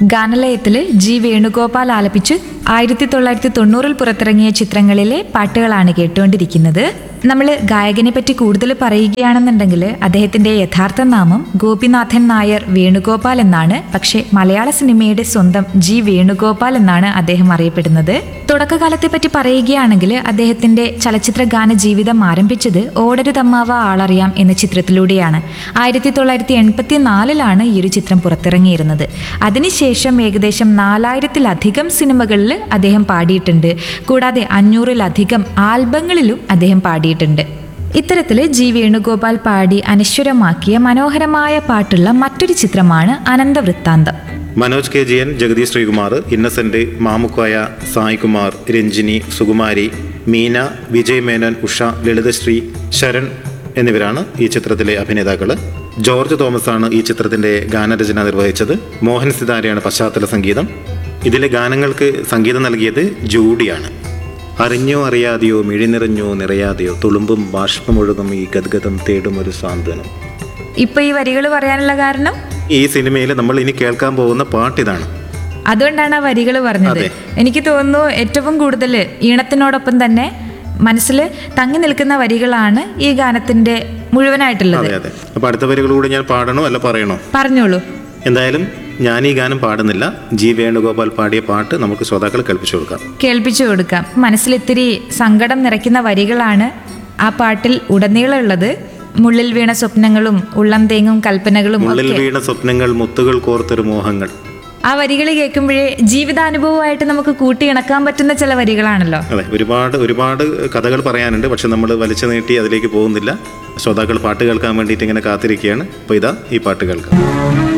ഗാനലയത്തിൽ G Venugopal ആലപിച്ച് ആയിരത്തി തൊള്ളായിരത്തി തൊണ്ണൂറിൽ പുറത്തിറങ്ങിയ ചിത്രങ്ങളിലെ പാട്ടുകളാണ് കേട്ടുകൊണ്ടിരിക്കുന്നത് നമ്മൾ ഗായകനെ പറ്റി കൂടുതൽ പറയുകയാണെന്നുണ്ടെങ്കിൽ അദ്ദേഹത്തിന്റെ യഥാർത്ഥ നാമം ഗോപിനാഥൻ നായർ വേണുഗോപാൽ എന്നാണ് പക്ഷേ മലയാള സിനിമയുടെ സ്വന്തം ജി വേണുഗോപാൽ എന്നാണ് അദ്ദേഹം അറിയപ്പെടുന്നത് തുടക്കകാലത്തെ പറ്റി പറയുകയാണെങ്കിൽ അദ്ദേഹത്തിന്റെ ചലച്ചിത്ര ഗാന ജീവിതം ആരംഭിച്ചത് ഓടരുതമ്മാവ ആളറിയാം എന്ന ചിത്രത്തിലൂടെയാണ് ആയിരത്തി തൊള്ളായിരത്തി എൺപത്തി നാലിലാണ് ഈ ഒരു ചിത്രം പുറത്തിറങ്ങിയിരുന്നത് അതിനുശേഷം ഏകദേശം നാലായിരത്തിലധികം സിനിമകളിൽ അദ്ദേഹം പാടിയിട്ടുണ്ട് കൂടാതെ അഞ്ഞൂറിലധികം ആൽബങ്ങളിലും അദ്ദേഹം പാടിയിട്ടുണ്ട് ഇത്തരത്തിൽ ജി വേണുഗോപാൽ പാടി അനശ്വരമാക്കിയ മനോഹരമായ പാട്ടുള്ള മറ്റൊരു ചിത്രമാണ് അനന്തവൃത്താന്തം മനോജ് കെ ജിയൻ ജഗദീഷ് ശ്രീകുമാർ ഇന്നസെന്റ് മാമുക്കോയ സായ്കുമാർ രഞ്ജിനി സുകുമാരി മീന വിജയ് മേനോൻ ഉഷ ലളിതശ്രീ ശരൺ എന്നിവരാണ് ഈ ചിത്രത്തിലെ അഭിനേതാക്കൾ ജോർജ് തോമസ് ആണ് ഈ ചിത്രത്തിന്റെ ഗാനരചന നിർവഹിച്ചത് മോഹൻ സിതാരയാണ് പശ്ചാത്തല സംഗീതം ഇതിലെ ഗാനങ്ങൾക്ക് സംഗീതം നൽകിയത് ജൂഡിയാണ് അറിഞ്ഞോ അറിയാതെയോ മിഴിനിറഞ്ഞോ നിറയാതെയോ തുളുമ്പും ബാഷ്പമൊഴുകും ഈ ഗദ്ഗതം തേടും ഒരു സാന്ത്വനം ഇപ്പൊ ഈ വരികൾ പറയാനുള്ള കാരണം ഈ സിനിമയിൽ നമ്മൾ ഇനി കേൾക്കാൻ പോകുന്ന പാട്ടിതാണ് അതുകൊണ്ടാണ് ആ വരികൾ പറഞ്ഞത് അതെ. എനിക്ക് തോന്നുന്നു ഏറ്റവും കൂടുതൽ ഈണത്തിനോടൊപ്പം തന്നെ മനസ്സിൽ തങ്ങി നിൽക്കുന്ന വരികളാണ് ഈ ഗാനത്തിന്റെ മുഴുവനായിട്ടുള്ളത് അതെ അതെ അപ്പൊ അടുത്ത വരികൾ കൂടി ഞാൻ പാടണോ അല്ല പറയണോ പറഞ്ഞോളൂ എന്തായാലും ഞാൻ ഈ ഗാനം പാടുന്നില്ല ജി വേണുഗോപാൽ പാടിയ പാട്ട് നമുക്ക് ശ്രോതാക്കൾ കേൾപ്പിച്ചു കൊടുക്കാം കേൾപ്പിച്ചു കൊടുക്കാം മനസ്സിൽ ഇത്തിരി സങ്കടം നിറയ്ക്കുന്ന വരികളാണ് ആ പാട്ടിൽ ഉടനീളമുള്ളത് മുള്ളിൽ വീണ സ്വപ്നങ്ങളും ഉള്ളം തേങ്ങും കൽപ്പനകളും ഉള്ളിൽ ഒക്കെ വീണ സ്വപ്നങ്ങൾ മുത്തുകൾ കോർത്തൊരു മോഹങ്ങൾ ആ വരികൾ കേൾക്കുമ്പോഴേ ജീവിതാനുഭവമായിട്ട് നമുക്ക് കൂട്ടിയിണക്കാൻ പറ്റുന്ന ചില വരികളാണല്ലോ അതെ ഒരുപാട് ഒരുപാട് കഥകൾ പറയാനുണ്ട് പക്ഷെ നമ്മൾ വലിച്ചു നീട്ടി അതിലേക്ക് പോകുന്നില്ല ശ്രോതാക്കൾ പാട്ട് കേൾക്കാൻ വേണ്ടിയിട്ട് ഇങ്ങനെ കാത്തിരിക്കുകയാണ് അപ്പോൾ ഇതാ ഈ പാട്ട് കേൾക്കാം